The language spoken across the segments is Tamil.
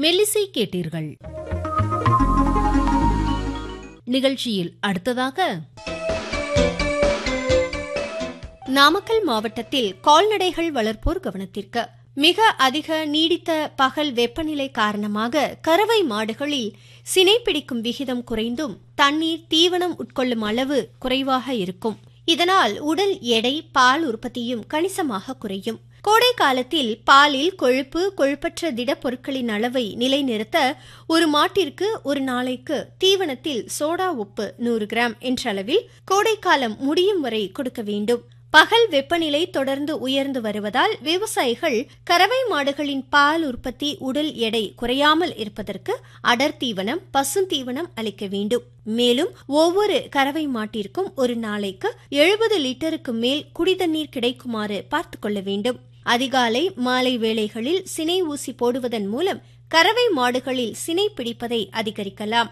மெல்லிசை கேட்டீர்கள் நிகழ்ச்சியில் அடுத்ததாக நாமக்கல் மாவட்டத்தில் கால்நடைகள் வளர்ப்போர் கவனத்திற்கு மிக அதிக நீடித்த பகல் வெப்பநிலை காரணமாக கறவை மாடுகளில் சினை பிடிக்கும் விகிதம் குறைந்தும் தண்ணீர் தீவனம் உட்கொள்ளும் அளவு குறைவாக இருக்கும் இதனால் உடல் எடை பால் உற்பத்தியும் கணிசமாக குறையும் கோடை காலத்தில் பாலில் கொழுப்பு கொழுப்பற்ற திடப்பொருட்களின் அளவை நிலைநிறுத்த ஒரு மாட்டிற்கு ஒரு நாளைக்கு தீவனத்தில் சோடா உப்பு நூறு கிராம் என்ற அளவில் கோடைக்காலம் முடியும் வரை கொடுக்க வேண்டும் பகல் வெப்பநிலை தொடர்ந்து உயர்ந்து வருவதால் விவசாயிகள் கறவை மாடுகளின் பால் உற்பத்தி உடல் எடை குறையாமல் இருப்பதற்கு அடர் தீவனம் பசுந்தீவனம் அளிக்க வேண்டும் மேலும் ஒவ்வொரு கறவை மாட்டிற்கும் ஒரு நாளைக்கு எழுபது லிட்டருக்கு மேல் குடிதண்ணீர் கிடைக்குமாறு பார்த்துக் கொள்ள வேண்டும் அதிகாலை மாலை வேளைகளில் சினை ஊசி போடுவதன் மூலம் கறவை மாடுகளில் சினை பிடிப்பதை அதிகரிக்கலாம்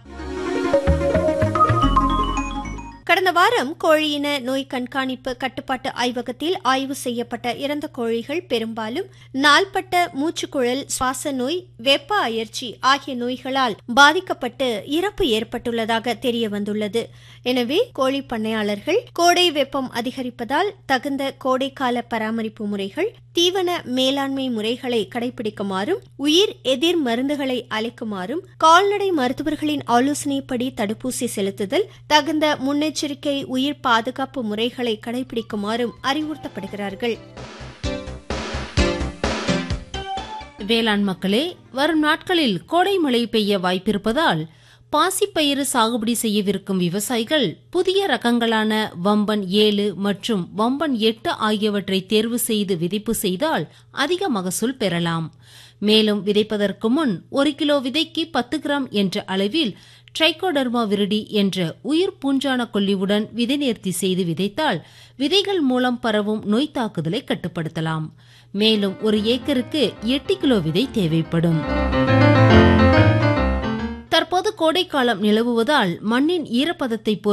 கடந்த வாரம் கோழியின நோய் கண்காணிப்பு கட்டுப்பாட்டு ஆய்வகத்தில் ஆய்வு செய்யப்பட்ட இறந்த கோழிகள் பெரும்பாலும் நாள்பட்ட மூச்சுக்குழல் சுவாச நோய் வெப்ப அயற்சி ஆகிய நோய்களால் பாதிக்கப்பட்டு இறப்பு ஏற்பட்டுள்ளதாக தெரிய வந்துள்ளது எனவே கோழி பண்ணையாளர்கள் கோடை வெப்பம் அதிகரிப்பதால் தகுந்த கோடைக்கால பராமரிப்பு முறைகள் தீவன மேலாண்மை முறைகளை கடைபிடிக்குமாறும் உயிர் எதிர் மருந்துகளை அளிக்குமாறும் கால்நடை மருத்துவர்களின் ஆலோசனைப்படி தடுப்பூசி செலுத்துதல் தகுந்த முன்னெச்சரிக்கை உயிர் பாதுகாப்பு முறைகளை கடைபிடிக்குமாறும் அறிவுறுத்தப்படுகிறார்கள் வேளாண் மக்களே வரும் நாட்களில் கோடை மழை பெய்ய வாய்ப்பிருப்பதால் பாசிப்பயிறு சாகுபடி செய்யவிருக்கும் விவசாயிகள் புதிய ரகங்களான வம்பன் ஏழு மற்றும் வம்பன் எட்டு ஆகியவற்றை தேர்வு செய்து விதைப்பு செய்தால் அதிக மகசூல் பெறலாம் மேலும் விதைப்பதற்கு முன் ஒரு கிலோ விதைக்கு பத்து கிராம் என்ற அளவில் ட்ரைகோடர்மா விரிடி என்ற உயிர் பூஞ்சான கொல்லிவுடன் விதை நேர்த்தி செய்து விதைத்தால் விதைகள் மூலம் பரவும் நோய் தாக்குதலை கட்டுப்படுத்தலாம் மேலும் ஒரு ஏக்கருக்கு எட்டு கிலோ விதை தேவைப்படும் தற்போது கோடைக்காலம் நிலவுவதால் மண்ணின் ஈரப்பதத்தை